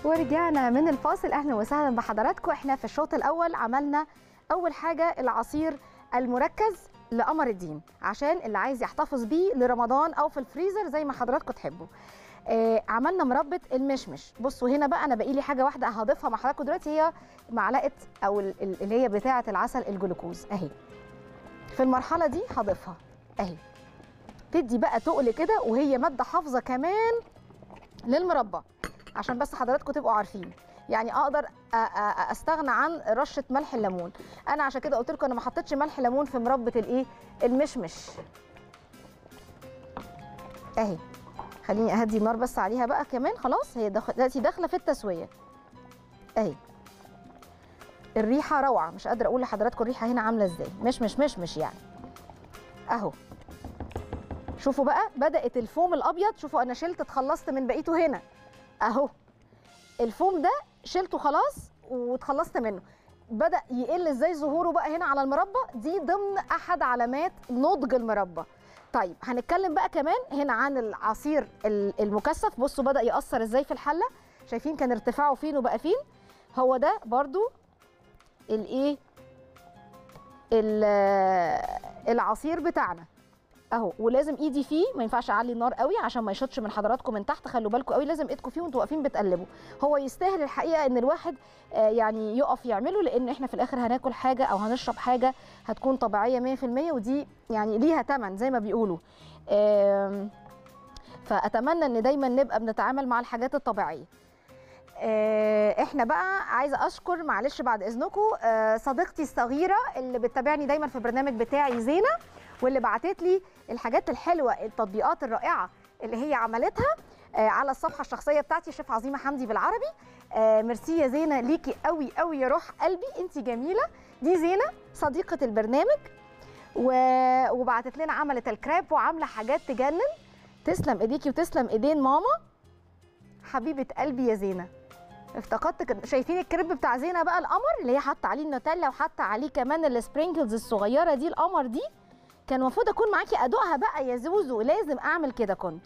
ورجعنا من الفاصل اهلا وسهلا بحضراتكم احنا في الشوط الاول عملنا اول حاجه العصير المركز لقمر الدين عشان اللي عايز يحتفظ بيه لرمضان او في الفريزر زي ما حضراتكم تحبوا آه عملنا مربى المشمش بصوا هنا بقى انا باقي لي حاجه واحده هضيفها مع حضراتكم دلوقتي هي معلقه او ال- ال- اللي هي بتاعه العسل الجلوكوز اهي في المرحله دي هضيفها اهي تدي بقى تقل كده وهي ماده حافظه كمان للمربى عشان بس حضراتكم تبقوا عارفين يعني اقدر أ- أ- استغنى عن رشه ملح الليمون انا عشان كده قلت لكم انا ما حطيتش ملح ليمون في مربى الايه المشمش اهي خليني اهدي النار بس عليها بقى كمان خلاص هي دخ- دلوقتي داخله في التسويه اهي الريحه روعه مش قادره اقول لحضراتكم الريحه هنا عامله ازاي مش مش مش مش يعني اهو شوفوا بقى بدات الفوم الابيض شوفوا انا شلت اتخلصت من بقيته هنا اهو الفوم ده شلته خلاص واتخلصت منه بدا يقل ازاي ظهوره بقى هنا على المربى دي ضمن احد علامات نضج المربى طيب هنتكلم بقى كمان هنا عن العصير ال- المكثف بصوا بدا ياثر ازاي في الحله شايفين كان ارتفاعه فين وبقى فين هو ده برضو الايه ال- العصير بتاعنا اهو ولازم ايدي فيه ما ينفعش اعلي النار قوي عشان ما يشطش من حضراتكم من تحت خلوا بالكم قوي لازم ايدكم فيه وانتوا واقفين بتقلبوا هو يستاهل الحقيقه ان الواحد آه، يعني يقف يعمله لان احنا في الاخر هناكل حاجه او هنشرب حاجه هتكون طبيعيه 100% ودي يعني ليها ثمن زي ما بيقولوا آم، فاتمنى ان دايما نبقى بنتعامل مع الحاجات الطبيعيه آه، احنا بقى عايزه اشكر معلش بعد اذنكم آه، صديقتي الصغيره اللي بتتابعني دايما في البرنامج بتاعي زينه واللي بعتت لي الحاجات الحلوه التطبيقات الرائعه اللي هي عملتها آه، على الصفحه الشخصيه بتاعتي شيف عظيمه حمدي بالعربي آه، ميرسي يا زينه ليكي قوي قوي يا روح قلبي انت جميله دي زينه صديقه البرنامج و... وبعتت لنا عملت الكراب وعامله حاجات تجنن تسلم ايديكي وتسلم ايدين ماما حبيبه قلبي يا زينه افتقدت كده شايفين الكريب بتاع زينه بقى القمر اللي هي حاطه عليه النوتيلا وحاطه عليه كمان السبرينكلز الصغيره دي القمر دي كان المفروض اكون معاكي ادوقها بقى يا زوزو لازم اعمل كده كنت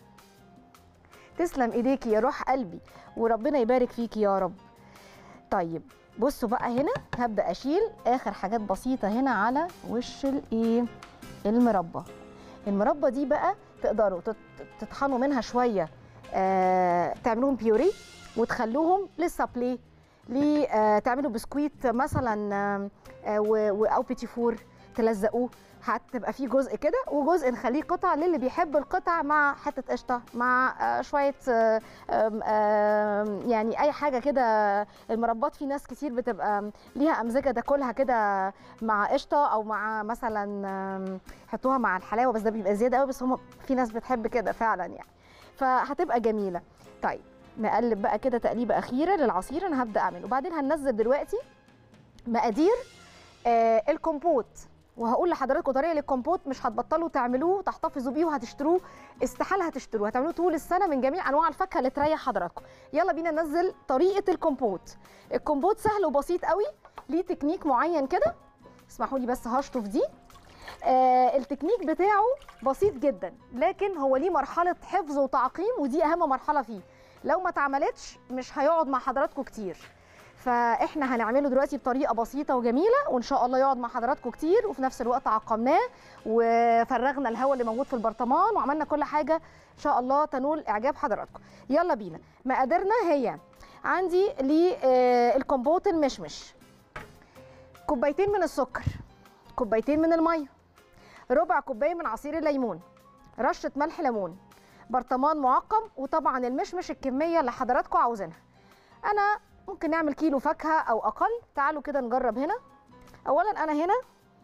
تسلم ايديكي يا روح قلبي وربنا يبارك فيكي يا رب طيب بصوا بقى هنا هبدا اشيل اخر حاجات بسيطه هنا على وش الايه المربى المربى دي بقى تقدروا تت- تطحنوا منها شويه آه تعملوهم بيوري وتخلوهم للسابلي ليه آه تعملوا بسكويت مثلا آه آه و- و- او بيتي فور تلزقوه هتبقى فيه جزء كده وجزء نخليه قطع للي بيحب القطع مع حته قشطه مع آه، شويه آه، آم، آم، يعني اي حاجه كده المربات في ناس كتير بتبقى ليها امزجه تاكلها كده مع قشطه او مع مثلا آم، يحطوها مع الحلاوه بس ده بيبقى زياده قوي بس هم في ناس بتحب كده فعلا يعني فهتبقى جميله طيب نقلب بقى كده تقليبه اخيره للعصير انا هبدا اعمله وبعدين هننزل دلوقتي مقادير آه الكومبوت وهقول لحضراتكم طريقه للكومبوت مش هتبطلوا تعملوه تحتفظوا بيه وهتشتروه استحاله هتشتروه هتعملوه طول السنه من جميع انواع الفاكهه اللي تريح حضراتكم يلا بينا ننزل طريقه الكومبوت الكومبوت سهل وبسيط قوي ليه تكنيك معين كده اسمحوا لي بس هشطف دي آه التكنيك بتاعه بسيط جدا لكن هو ليه مرحله حفظ وتعقيم ودي اهم مرحله فيه لو ما اتعملتش مش هيقعد مع حضراتكم كتير فاحنا هنعمله دلوقتي بطريقه بسيطه وجميله وان شاء الله يقعد مع حضراتكم كتير وفي نفس الوقت عقمناه وفرغنا الهواء اللي موجود في البرطمان وعملنا كل حاجه ان شاء الله تنول اعجاب حضراتكم يلا بينا مقاديرنا هي عندي للكمبوت المشمش كوبايتين من السكر كوبايتين من الميه ربع كوبايه من عصير الليمون رشه ملح ليمون برطمان معقم وطبعا المشمش الكميه اللي حضراتكم عاوزينها انا ممكن نعمل كيلو فاكهه او اقل تعالوا كده نجرب هنا اولا انا هنا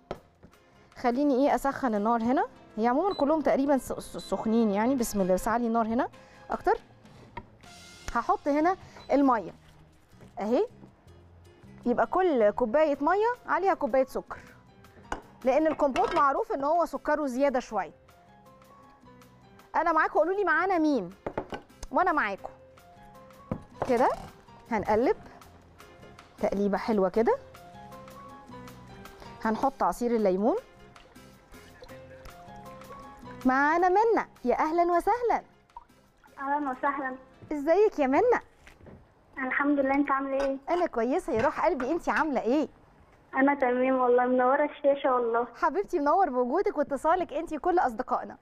خليني ايه اسخن النار هنا هي عموما كلهم تقريبا س- س- سخنين يعني بسم الله بس علي النار هنا اكتر هحط هنا الميه اهي يبقى كل كوبايه ميه عليها كوبايه سكر لان الكومبوت معروف ان هو سكره زياده شويه انا معاكم قولوا لي معانا مين وانا معاكم كده هنقلب تقليبه حلوه كده هنحط عصير الليمون معانا منى يا اهلا وسهلا اهلا وسهلا ازيك يا منى الحمد لله انت عامله ايه انا كويسه يا روح قلبي انت عامله ايه انا تمام والله منوره الشاشه والله حبيبتي منور بوجودك واتصالك انت وكل اصدقائنا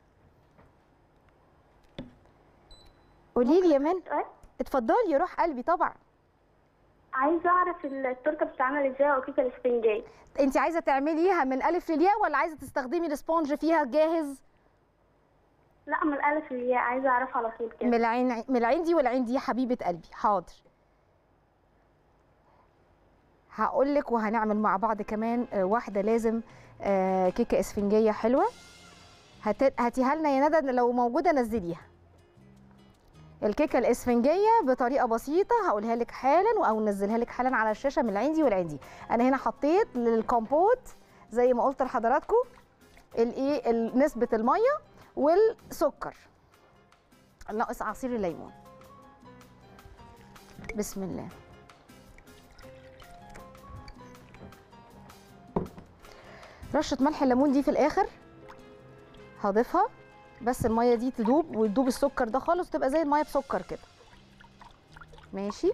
قولي لي يا من سؤال اتفضلي يا روح قلبي طبعا عايزه اعرف التورته بتتعمل ازاي او كيكه الاسفنجيه انت عايزه تعمليها من الف للياء ولا عايزه تستخدمي السبونج فيها جاهز لا من الالف للياء عايزه اعرفها على طول من كده العين من العين دي والعين دي يا حبيبه قلبي حاضر هقول لك وهنعمل مع بعض كمان آه، واحده لازم آه، كيكه اسفنجيه حلوه هت- هاتيها لنا يا ندى لو موجوده نزليها الكيكه الاسفنجيه بطريقه بسيطه هقولها لك حالا او ننزلها لك حالا على الشاشه من العين دي والعين دي انا هنا حطيت للكومبوت زي ما قلت لحضراتكم الايه ال- نسبه الميه والسكر ناقص عصير الليمون بسم الله رشه ملح الليمون دي في الاخر هضيفها بس الميه دي تدوب ويدوب السكر ده خالص وتبقى زي الميه بسكر كده ماشي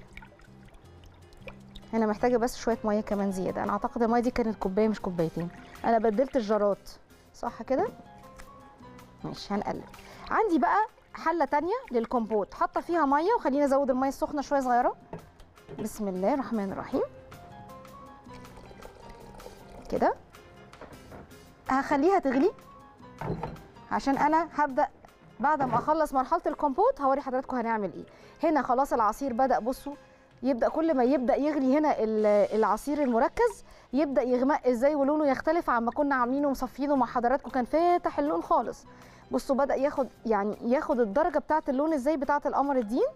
هنا محتاجه بس شويه ميه كمان زياده انا اعتقد الميه دي كانت كوبايه مش كوبايتين انا بدلت الجرات صح كده ماشي هنقلب عندي بقى حله تانية للكومبوت حاطه فيها ميه وخليني ازود الميه السخنه شويه صغيره بسم الله الرحمن الرحيم كده هخليها تغلي عشان انا هبدا بعد ما اخلص مرحله الكومبوت هوري حضراتكم هنعمل ايه هنا خلاص العصير بدا بصوا يبدا كل ما يبدا يغلي هنا ال- العصير المركز يبدا يغمق ازاي ولونه يختلف عما كنا عاملينه ومصفينه مع حضراتكم كان فاتح اللون خالص بصوا بدا ياخد يعني ياخد الدرجه بتاعه اللون ازاي بتاعه القمر الدين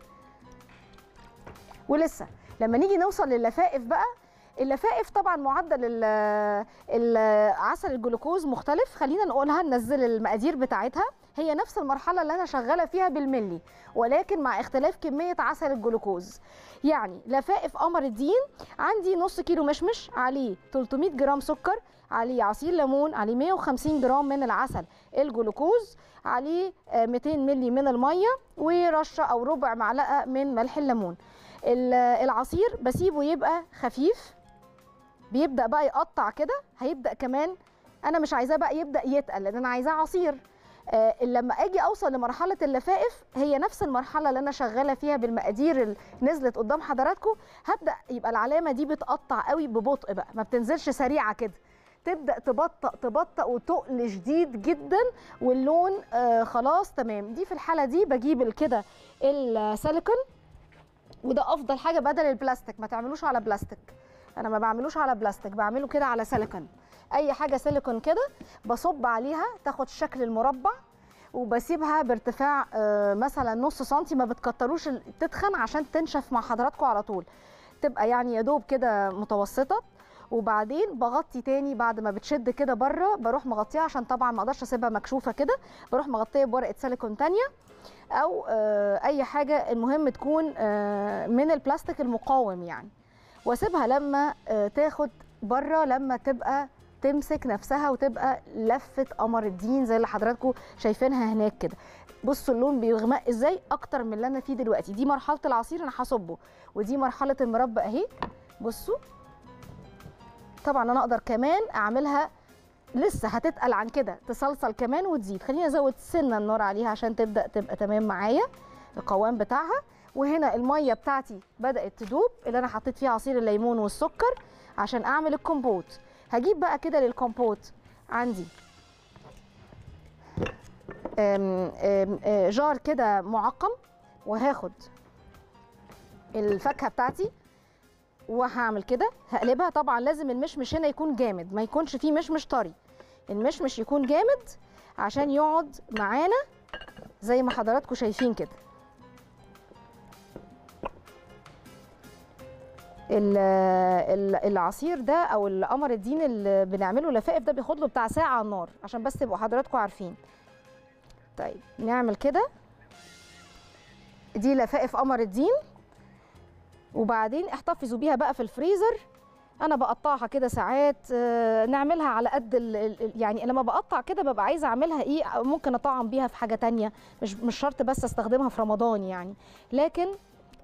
ولسه لما نيجي نوصل للفائف بقى اللفائف طبعا معدل ال- ال- عسل الجلوكوز مختلف خلينا نقولها ننزل المقادير بتاعتها هي نفس المرحله اللي انا شغاله فيها بالملي ولكن مع اختلاف كميه عسل الجلوكوز يعني لفائف قمر الدين عندي نص كيلو مشمش عليه 300 جرام سكر عليه عصير ليمون عليه 150 جرام من العسل الجلوكوز عليه آه، 200 ملي من الميه ورشه او ربع معلقه من ملح الليمون ال- العصير بسيبه يبقى خفيف بيبدا بقى يقطع كده هيبدا كمان انا مش عايزاه بقى يبدا يتقل لان انا عايزاه عصير آه لما اجي اوصل لمرحله اللفائف هي نفس المرحله اللي انا شغاله فيها بالمقادير اللي نزلت قدام حضراتكم هبدا يبقى العلامه دي بتقطع قوي ببطء بقى ما بتنزلش سريعه كده تبدا تبطأ تبطأ وتقل شديد جدا واللون آه خلاص تمام دي في الحاله دي بجيب كده السيليكون وده افضل حاجه بدل البلاستيك ما تعملوش على بلاستيك انا ما بعملوش على بلاستيك بعمله كده على سيليكون اي حاجه سيليكون كده بصب عليها تاخد شكل المربع وبسيبها بارتفاع آه، مثلا نص سنتي ما بتكتروش ال- تتخن عشان تنشف مع حضراتكم على طول تبقى يعني يا دوب كده متوسطه وبعدين بغطي تاني بعد ما بتشد كده بره بروح مغطيها عشان طبعا ما اقدرش اسيبها مكشوفه كده بروح مغطيه بورقه سيليكون تانية او آه، اي حاجه المهم تكون آه، من البلاستيك المقاوم يعني واسيبها لما آه، تاخد بره لما تبقى تمسك نفسها وتبقى لفه قمر الدين زي اللي حضراتكم شايفينها هناك كده بصوا اللون بيغمق ازاي اكتر من اللي انا فيه دلوقتي دي مرحله العصير انا هصبه ودي مرحله المربى اهي بصوا طبعا انا اقدر كمان اعملها لسه هتتقل عن كده تصلصل كمان وتزيد خليني ازود سنه النار عليها عشان تبدا تبقى تمام معايا القوام بتاعها وهنا الميه بتاعتي بدات تدوب اللي انا حطيت فيها عصير الليمون والسكر عشان اعمل الكومبوت هجيب بقى كده للكومبوت عندي أم أم أه، جار كده معقم وهاخد الفاكهه بتاعتي وهعمل كده هقلبها طبعا لازم المشمش هنا يكون جامد ما يكونش فيه مشمش طري المشمش يكون جامد عشان يقعد معانا زي ما حضراتكم شايفين كده ال- ال- العصير ده او القمر الدين اللي بنعمله لفائف ده بياخد له بتاع ساعه على النار عشان بس تبقوا حضراتكم عارفين طيب نعمل كده دي لفائف قمر الدين وبعدين احتفظوا بيها بقى في الفريزر انا بقطعها كده ساعات آه، نعملها على قد ال- ال- ال- يعني لما بقطع كده ببقى عايزه اعملها ايه ممكن اطعم بيها في حاجه تانية مش مش شرط بس استخدمها في رمضان يعني لكن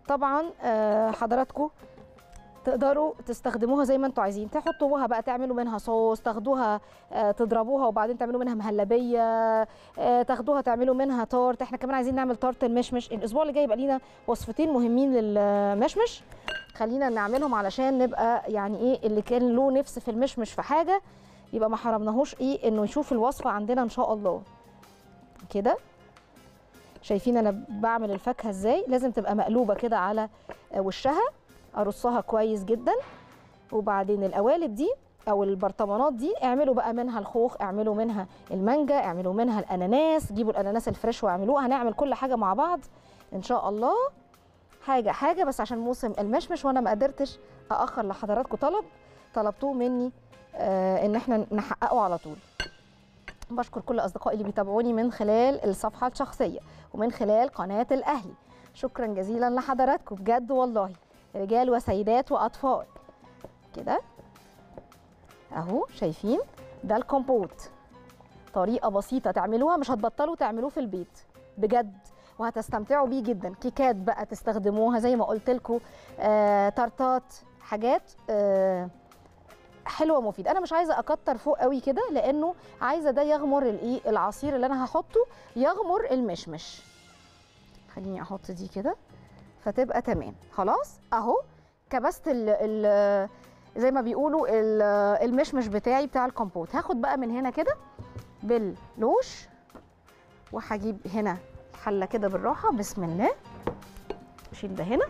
طبعا آه، حضراتكم تقدروا تستخدموها زي ما انتوا عايزين تحطوها بقى تعملوا منها صوص تاخدوها آه، تضربوها وبعدين تعملوا منها مهلبيه آه، تاخدوها تعملوا منها تارت احنا كمان عايزين نعمل تارت المشمش الاسبوع اللي جاي يبقى لينا وصفتين مهمين للمشمش خلينا نعملهم علشان نبقى يعني ايه اللي كان له نفس في المشمش في حاجه يبقى ما حرمناهوش ايه انه يشوف الوصفه عندنا ان شاء الله كده شايفين انا بعمل الفاكهه ازاي لازم تبقى مقلوبه كده على وشها ارصها كويس جدا وبعدين القوالب دي او البرطمانات دي اعملوا بقى منها الخوخ اعملوا منها المانجا اعملوا منها الاناناس جيبوا الاناناس الفريش واعملوها هنعمل كل حاجه مع بعض ان شاء الله حاجه حاجه بس عشان موسم المشمش وانا ما قدرتش اخر لحضراتكم طلب طلبتوه مني آه ان احنا نحققه على طول بشكر كل اصدقائي اللي بيتابعوني من خلال الصفحه الشخصيه ومن خلال قناه الاهلي شكرا جزيلا لحضراتكم بجد والله رجال وسيدات واطفال كده اهو شايفين ده الكومبوت طريقه بسيطه تعملوها مش هتبطلوا تعملوه في البيت بجد وهتستمتعوا بيه جدا كيكات بقى تستخدموها زي ما قلت لكم آه، تارتات حاجات آه، حلوه ومفيده انا مش عايزه اكتر فوق قوي كده لانه عايزه ده يغمر الايه العصير اللي انا هحطه يغمر المشمش خليني احط دي كده فتبقى تمام خلاص اهو كبست ال ال زي ما بيقولوا ال- المشمش بتاعي بتاع الكمبوت هاخد بقى من هنا كده باللوش وهجيب هنا الحله كده بالراحه بسم الله اشيل ده هنا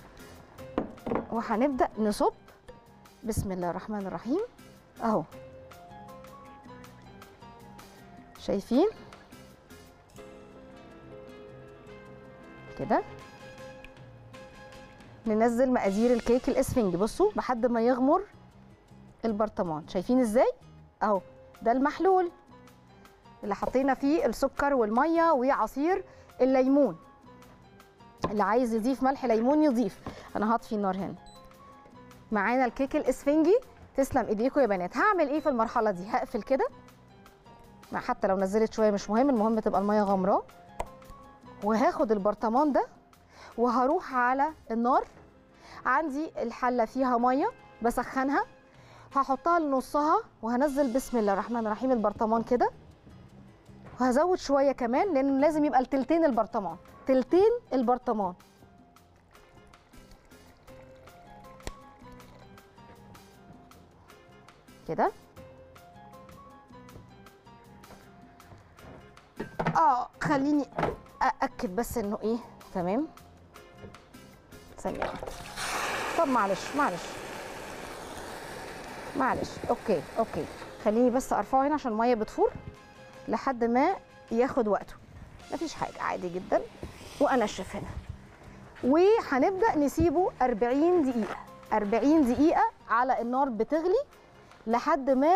وهنبدا نصب بسم الله الرحمن الرحيم اهو شايفين كده ننزل مقادير الكيك الاسفنجي بصوا لحد ما يغمر البرطمان شايفين ازاي اهو ده المحلول اللي حطينا فيه السكر والميه وعصير الليمون اللي عايز يضيف ملح ليمون يضيف انا هطفي النار هنا معانا الكيك الاسفنجي تسلم ايديكم يا بنات هعمل ايه في المرحله دي هقفل كده ما حتى لو نزلت شويه مش مهم المهم تبقى الميه غمراه وهاخد البرطمان ده وهروح على النار عندي الحله فيها ميه بسخنها هحطها لنصها وهنزل بسم الله الرحمن الرحيم البرطمان كده وهزود شويه كمان لان لازم يبقى التلتين البرطمان تلتين البرطمان كده اه خليني أأكد بس انه ايه تمام ثانية واحدة طب معلش معلش معلش اوكي اوكي خليني بس ارفعه هنا عشان المية بتفور لحد ما ياخد وقته مفيش حاجة عادي جدا وانشف هنا وهنبدأ نسيبه 40 دقيقة 40 دقيقة على النار بتغلي لحد ما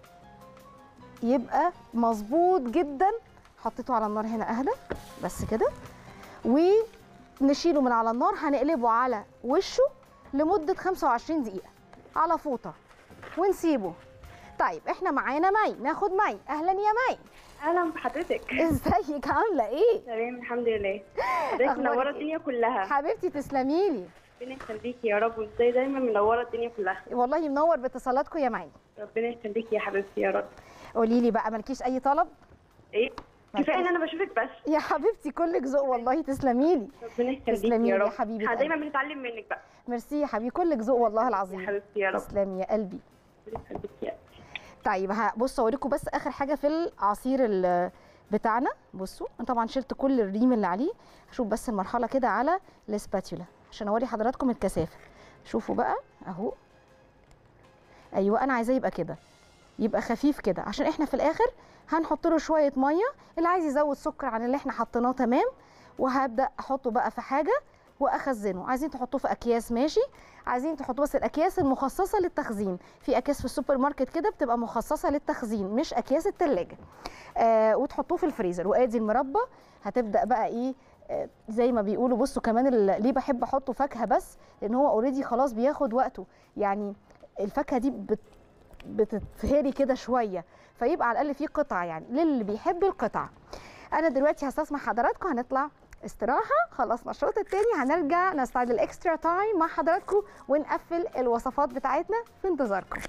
يبقى مظبوط جدا حطيته على النار هنا اهدى بس كده ونشيله من على النار هنقلبه على وشه لمدة 25 دقيقة على فوطة ونسيبه طيب احنا معانا مي ناخد مي اهلا يا مي اهلا بحضرتك ازيك عامله ايه تمام الحمد لله حضرتك أخبارك منوره إيه؟ الدنيا كلها حبيبتي تسلمي لي ربنا يخليكي يا رب وازاي دايما منوره الدنيا كلها والله منور باتصالاتكم يا مي ربنا يخليكي يا حبيبتي يا رب قولي لي بقى مالكيش اي طلب ايه كفايه ان انا بشوفك بس يا حبيبتي كلك ذوق والله تسلمي لي ربنا يخليكي تسلمي يا لي يا رب حبيبة احنا دايما قلبي. بنتعلم منك بقى ميرسي يا حبيبي كلك ذوق والله يا العظيم حبيبتي يا رب تسلمي يا قلبي ربنا يخليكي يا طيب ه- بصوا اوريكم بس اخر حاجه في العصير ال- بتاعنا بصوا انا طبعا شلت كل الريم اللي عليه هشوف بس المرحله كده على الاسباتيولا عشان اوري حضراتكم الكثافه شوفوا بقى اهو ايوه انا عايزاه يبقى كده يبقى خفيف كده عشان احنا في الاخر هنحط له شويه ميه اللي عايز يزود سكر عن اللي احنا حطيناه تمام وهبدا احطه بقى في حاجه واخزنه عايزين تحطوه في اكياس ماشي عايزين تحطوه بس الاكياس المخصصه للتخزين في اكياس في السوبر ماركت كده بتبقى مخصصه للتخزين مش اكياس التلاجة آه وتحطوه في الفريزر وادي المربى هتبدا بقى ايه آه، زي ما بيقولوا بصوا كمان ال- ليه بحب احطه فاكهه بس لان هو اوريدي خلاص بياخد وقته يعني الفاكهه دي بت بتتهري كده شويه فيبقى على الاقل فيه قطع يعني للي بيحب القطع انا دلوقتي هستسمح حضراتكم هنطلع استراحه خلصنا الشوط الثاني هنرجع نستعد الاكسترا تايم مع حضراتكم ونقفل الوصفات بتاعتنا في انتظاركم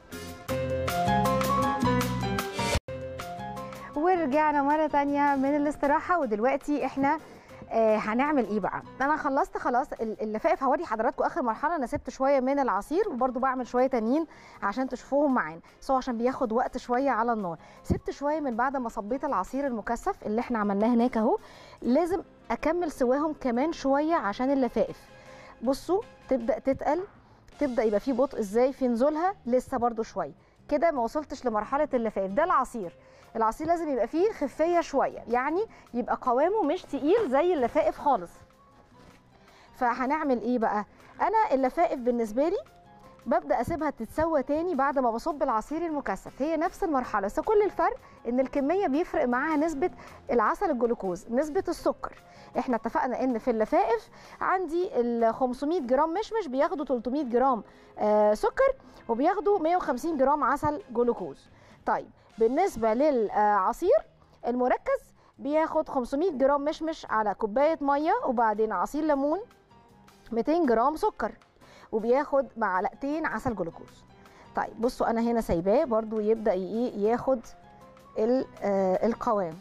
ورجعنا مرة تانية من الاستراحة ودلوقتي احنا آه هنعمل ايه بقى انا خلصت خلاص ال- اللفائف هوري حضراتكم اخر مرحله انا سبت شويه من العصير وبرده بعمل شويه تانيين عشان تشوفوهم معانا سو عشان بياخد وقت شويه على النار سبت شويه من بعد ما صبيت العصير المكثف اللي احنا عملناه هناك اهو لازم اكمل سواهم كمان شويه عشان اللفائف بصوا تبدا تتقل تبدا يبقى في بطء ازاي في نزولها لسه برده شويه كده ما وصلتش لمرحله اللفائف ده العصير العصير لازم يبقى فيه خفيه شويه يعني يبقى قوامه مش تقيل زي اللفائف خالص فهنعمل ايه بقى انا اللفائف بالنسبه لي ببدا اسيبها تتسوى تاني بعد ما بصب العصير المكثف هي نفس المرحله بس كل الفرق ان الكميه بيفرق معاها نسبه العسل الجلوكوز نسبه السكر احنا اتفقنا ان في اللفائف عندي ال 500 جرام مشمش بياخدوا 300 جرام آه سكر وبياخدوا 150 جرام عسل جلوكوز طيب بالنسبه للعصير المركز بياخد 500 جرام مشمش على كوبايه ميه وبعدين عصير ليمون 200 جرام سكر وبياخد معلقتين عسل جلوكوز طيب بصوا انا هنا سايباه برضو يبدا ايه ياخد ال- آه، القوام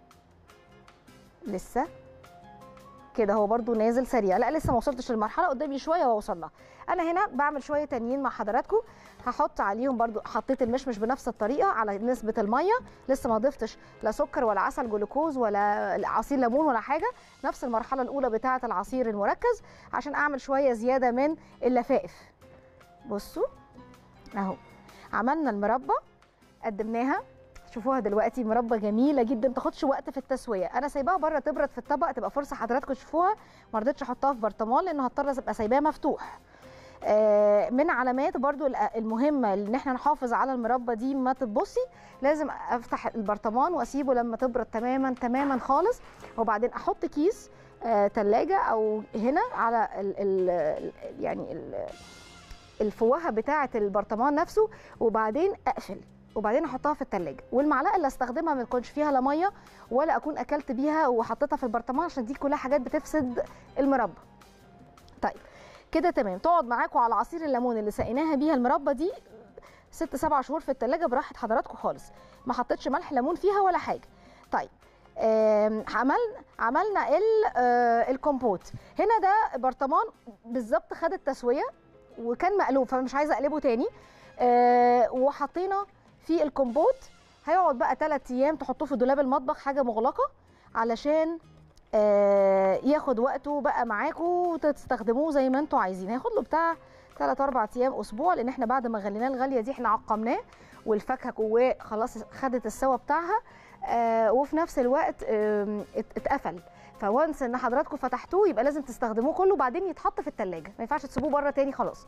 لسه كده هو برضو نازل سريع لا لسه ما وصلتش للمرحله قدامي شويه واوصل لها انا هنا بعمل شويه تانيين مع حضراتكم هحط عليهم برضو حطيت المشمش بنفس الطريقه على نسبه الميه لسه ما ضفتش لا سكر ولا عسل جلوكوز ولا عصير ليمون ولا حاجه نفس المرحله الاولى بتاعه العصير المركز عشان اعمل شويه زياده من اللفائف بصوا اهو عملنا المربى قدمناها شوفوها دلوقتي مربى جميله جدا تاخدش وقت في التسويه انا سايباها بره تبرد في الطبق تبقى فرصه حضراتكم تشوفوها ما رضيتش احطها في برطمان لان هضطر ابقى سايباه مفتوح آه، من علامات برضو ال- المهمه ان احنا نحافظ على المربى دي ما تتبصي لازم افتح البرطمان واسيبه لما تبرد تماما تماما خالص وبعدين احط كيس آه، تلاجة او هنا على ال ال يعني ال الفوهه بتاعه البرطمان نفسه وبعدين اقفل وبعدين احطها في التلاجة والمعلقه اللي استخدمها ما يكونش فيها لا ميه ولا اكون اكلت بيها وحطيتها في البرطمان عشان دي كلها حاجات بتفسد المربى طيب كده تمام تقعد معاكم على عصير الليمون اللي سقيناها بيها المربى دي ست سبع شهور في التلاجة براحه حضراتكم خالص ما حطيتش ملح ليمون فيها ولا حاجه طيب آم، عملنا عملنا ال- آه، الكومبوت هنا ده برطمان بالظبط خد التسويه وكان مقلوب فمش عايزه اقلبه تاني آه، وحطينا في الكومبوت هيقعد بقى 3 ايام تحطوه في دولاب المطبخ حاجه مغلقه علشان آه، ياخد وقته بقى معاكم وتستخدموه زي ما انتوا عايزين هياخد له بتاع 3 4 ايام اسبوع لان احنا بعد ما غليناه الغليه دي احنا عقمناه والفاكهه جواه خلاص خدت السوا بتاعها آه، وفي نفس الوقت آم، ات- اتقفل فوانس ان حضراتكم فتحتوه يبقى لازم تستخدموه كله وبعدين يتحط في التلاجة ما ينفعش تسيبوه بره تاني خلاص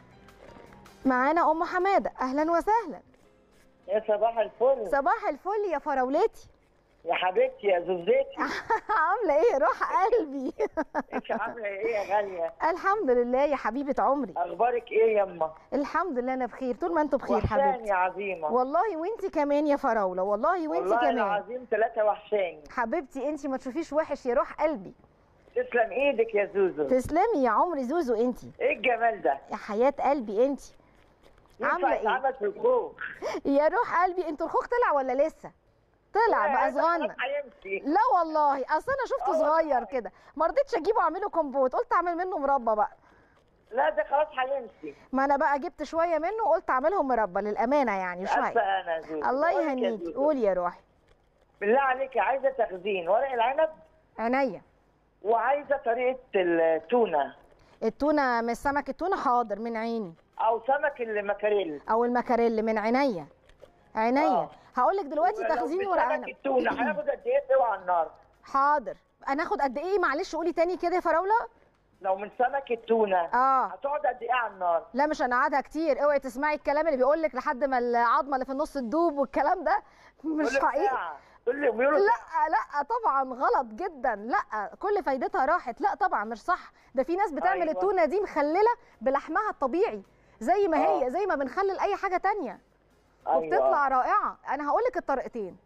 معانا ام حماده اهلا وسهلا يا صباح الفل صباح الفل يا فراولتي يا حبيبتي يا زوزتي عامله ايه روح قلبي انت عامله ايه يا غاليه الحمد لله يا حبيبه عمري اخبارك ايه يما الحمد لله انا بخير طول ما انتوا بخير وحشاني حبيبتي يا عظيمه والله وانت كمان يا فراوله والله وانت والله كمان العظيم ثلاثه وحشاني حبيبتي انت ما تشوفيش وحش يا روح قلبي تسلم ايدك يا زوزو تسلمي يا عمري زوزو انت ايه الجمال ده يا حياه قلبي انت عاملة ينفع إيه؟ يتعمل في الخوخ يا روح قلبي انتوا الخوخ طلع ولا لسه طلع لا، بقى ده خلاص صغنن هيمشي لا والله اصل انا شفته آه صغير والله. كده ما رضيتش اجيبه اعمله كومبوت قلت اعمل منه مربى بقى لا ده خلاص هيمشي ما انا بقى جبت شويه منه وقلت اعملهم مربى للامانه يعني ألف شويه انا يا زوزو الله بقولك يا يهنيكي زوزو، قولي يا روحي بالله عليك عايزه تخزين ورق العنب عينيا وعايزه طريقه التونه التونه من سمك التونه حاضر من عيني او سمك المكاريل او المكاريل من عينيا عينيا آه. هقول لك دلوقتي ولو تخزين ورق بسمك عنب التونه هياخد قد ايه سوا على النار حاضر هناخد قد ايه معلش قولي تاني كده يا فراوله لو من سمك التونه اه هتقعد قد ايه على النار لا مش هنقعدها كتير اوعي تسمعي الكلام اللي بيقول لك لحد ما العظمه اللي في النص تدوب والكلام ده مش كل حقيقي ساعة. كل يوم بيقولوا لا لا طبعا غلط جدا لا كل فايدتها راحت لا طبعا مش صح ده في ناس بتعمل أيوة. التونه دي مخلله بلحمها الطبيعي زي ما هي آه. زي ما بنخلل اي حاجه تانية أيوة. وبتطلع رائعه انا هقول لك الطريقتين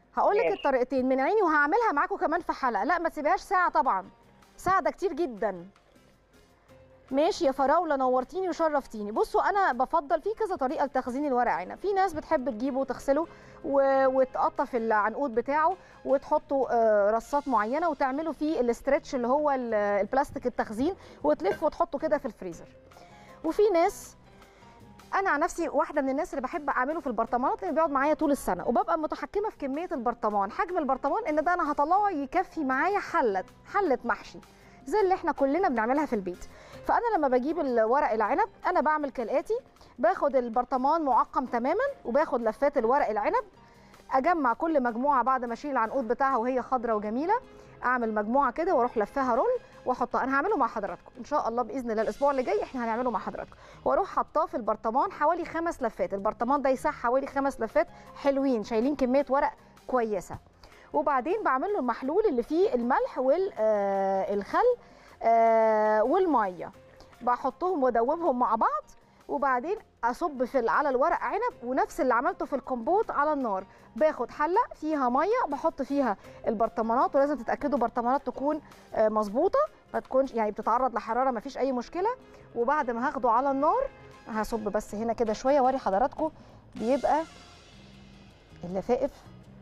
هقول لك ماشي. الطريقتين من عيني وهعملها معاكم كمان في حلقه لا ما تسيبهاش ساعه طبعا ساعه ده كتير جدا ماشي يا فراوله نورتيني وشرفتيني بصوا انا بفضل في كذا طريقه لتخزين الورق عنب في ناس بتحب تجيبه وتغسله و... وتقطع في العنقود بتاعه وتحطوا آه، رصات معينه وتعملوا فيه الاسترتش اللي هو ال- البلاستيك التخزين وتلفه وتحطه كده في الفريزر وفي ناس انا عن نفسي واحده من الناس اللي بحب اعمله في البرطمانات اللي بيقعد معايا طول السنه وببقى متحكمه في كميه البرطمان حجم البرطمان ان ده انا هطلعه يكفي معايا حله حله محشي زي اللي احنا كلنا بنعملها في البيت فانا لما بجيب الورق العنب انا بعمل كالاتي باخد البرطمان معقم تماما وباخد لفات الورق العنب اجمع كل مجموعه بعد ما اشيل العنقود بتاعها وهي خضره وجميله اعمل مجموعه كده واروح لفاها رول واحطها انا هعمله مع حضراتكم ان شاء الله باذن الله الاسبوع اللي جاي احنا هنعمله مع حضراتكم واروح حطاه في البرطمان حوالي خمس لفات البرطمان ده يسح حوالي خمس لفات حلوين شايلين كميه ورق كويسه وبعدين بعمل له المحلول اللي فيه الملح والخل والميه بحطهم وادوبهم مع بعض وبعدين اصب في على الورق عنب ونفس اللي عملته في الكمبوت على النار باخد حله فيها ميه بحط فيها البرطمانات ولازم تتاكدوا برطمانات تكون آه، مظبوطه ما تكونش يعني بتتعرض لحراره ما فيش اي مشكله وبعد ما هاخده على النار هصب بس هنا كده شويه واري حضراتكم بيبقى اللفائف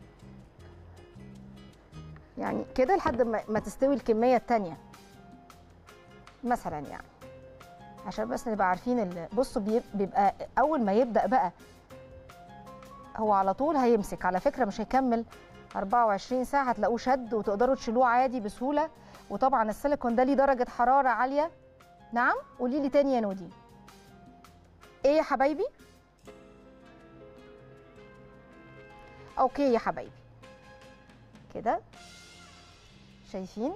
يعني كده لحد ما ما تستوي الكميه التانيه مثلا يعني عشان بس نبقى عارفين ال- بصوا بيب- بيبقى اول ما يبدا بقى هو على طول هيمسك على فكره مش هيكمل 24 ساعه هتلاقوه شد وتقدروا تشيلوه عادي بسهوله وطبعا السيليكون ده ليه درجه حراره عاليه نعم قولي لي تاني يا نودي ايه يا حبايبي اوكي يا حبايبي كده شايفين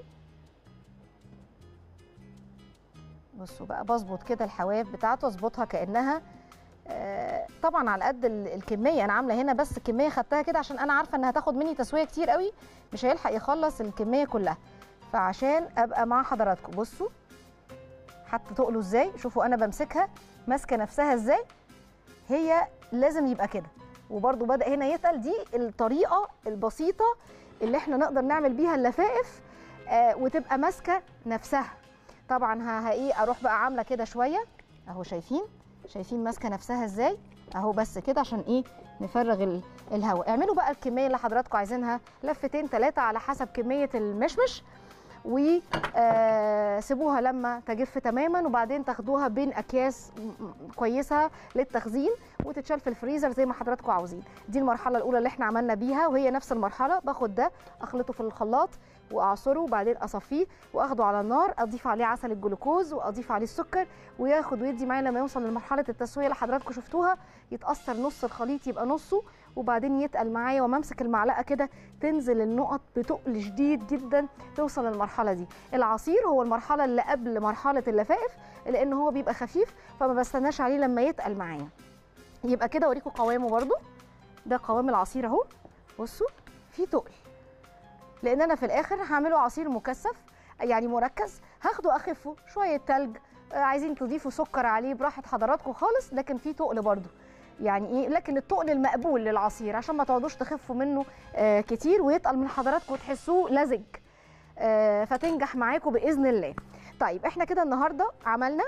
بصوا بقى بظبط كده الحواف بتاعته اظبطها كانها آه، طبعا على قد ال- الكميه انا عامله هنا بس كميه خدتها كده عشان انا عارفه انها هتاخد مني تسويه كتير قوي مش هيلحق يخلص الكميه كلها فعشان ابقى مع حضراتكم بصوا حتى تقلوا ازاي شوفوا انا بمسكها ماسكه نفسها ازاي هي لازم يبقى كده وبرده بدا هنا يتقل دي الطريقه البسيطه اللي احنا نقدر نعمل بيها اللفائف آه وتبقى ماسكه نفسها طبعا ها ها ايه اروح بقى عامله كده شويه اهو شايفين شايفين ماسكه نفسها ازاي اهو بس كده عشان ايه نفرغ ال- الهواء اعملوا بقى الكميه اللي حضراتكم عايزينها لفتين ثلاثه على حسب كميه المشمش وسيبوها لما تجف تماما وبعدين تاخدوها بين اكياس م- م- كويسه للتخزين وتتشال في الفريزر زي ما حضراتكم عاوزين دي المرحله الاولى اللي احنا عملنا بيها وهي نفس المرحله باخد ده اخلطه في الخلاط واعصره وبعدين اصفيه واخده على النار اضيف عليه عسل الجلوكوز واضيف عليه السكر وياخد ويدي معايا لما يوصل لمرحله التسويه اللي حضراتكم شفتوها يتاثر نص الخليط يبقى نصه وبعدين يتقل معايا وما امسك المعلقه كده تنزل النقط بتقل شديد جدا توصل للمرحله دي العصير هو المرحله اللي قبل مرحله اللفائف لان هو بيبقى خفيف فما بستناش عليه لما يتقل معايا يبقى كده اوريكم قوامه برده ده قوام العصير اهو بصوا في تقل لان انا في الاخر هعمله عصير مكثف يعني مركز هاخده اخفه شويه تلج آه، عايزين تضيفوا سكر عليه براحه حضراتكم خالص لكن في تقل برده يعني ايه لكن التقل المقبول للعصير عشان ما تقعدوش تخفوا منه آه كتير ويتقل من حضراتكم وتحسوه لزج آه فتنجح معاكم باذن الله طيب احنا كده النهارده عملنا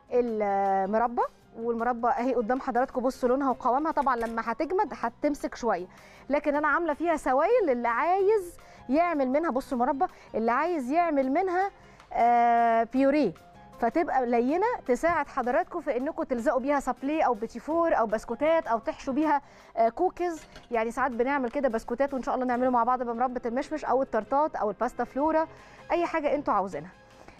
المربى والمربى اهي قدام حضراتكم بصوا لونها وقوامها طبعا لما هتجمد هتمسك شويه لكن انا عامله فيها سوائل اللي عايز يعمل منها بصوا المربى اللي عايز يعمل منها آه بيوريه فتبقى لينه تساعد حضراتكم في انكم تلزقوا بيها سابليه او بيتيفور او بسكوتات او تحشوا بيها آه كوكيز يعني ساعات بنعمل كده بسكوتات وان شاء الله نعمله مع بعض بمربى المشمش او التورتات او الباستا فلورا اي حاجه انتوا عاوزينها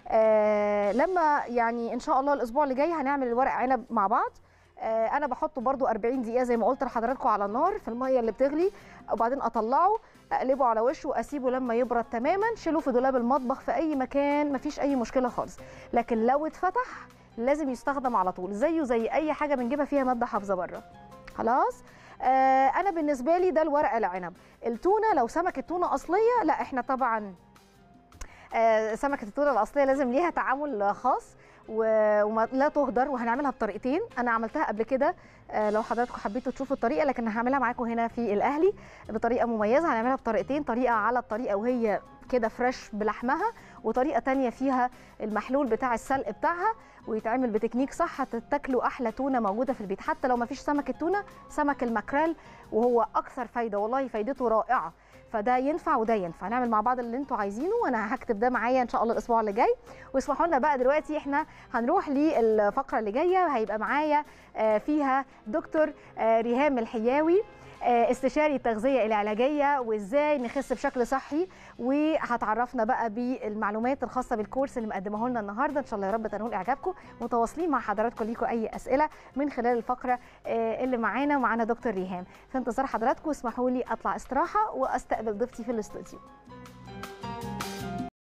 آه لما يعني ان شاء الله الاسبوع اللي جاي هنعمل الورق عنب مع بعض آه انا بحطه برده 40 دقيقه زي ما قلت لحضراتكم على النار في الميه اللي بتغلي وبعدين اطلعه اقلبه على وشه واسيبه لما يبرد تماما شيلوه في دولاب المطبخ في اي مكان مفيش اي مشكله خالص لكن لو اتفتح لازم يستخدم على طول زيه زي اي حاجه بنجيبها فيها ماده حافظه بره خلاص آه انا بالنسبه لي ده الورق العنب التونه لو سمكه تونه اصليه لا احنا طبعا آه، سمكه التونه الاصليه لازم ليها تعامل خاص و- وما لا تهدر وهنعملها بطريقتين انا عملتها قبل كده آه، لو حضراتكم حبيتوا تشوفوا الطريقه لكن هعملها معاكم هنا في الاهلي بطريقه مميزه هنعملها بطريقتين طريقه على الطريقه وهي كده فريش بلحمها وطريقه تانية فيها المحلول بتاع السلق بتاعها ويتعمل بتكنيك صح هتتاكلوا احلى تونه موجوده في البيت حتى لو ما فيش سمك التونه سمك الماكريل وهو اكثر فايده والله فايدته رائعه فده ينفع وده ينفع نعمل مع بعض اللي انتوا عايزينه وانا هكتب ده معايا ان شاء الله الاسبوع اللي جاي واسمحوا لنا بقى دلوقتي احنا هنروح للفقره اللي جايه هيبقى معايا آه، فيها دكتور آه، ريهام الحياوي آه، استشاري التغذيه العلاجيه وازاي نخس بشكل صحي وهتعرفنا بقى بالمعلومات الخاصه بالكورس اللي مقدمه لنا النهارده ان شاء الله يا رب تنول اعجابكم متواصلين مع حضراتكم ليكم اي اسئله من خلال الفقره آه، اللي معانا معانا دكتور ريهام في انتظار حضراتكم اسمحوا لي اطلع استراحه واستقبل ضيفتي في الاستوديو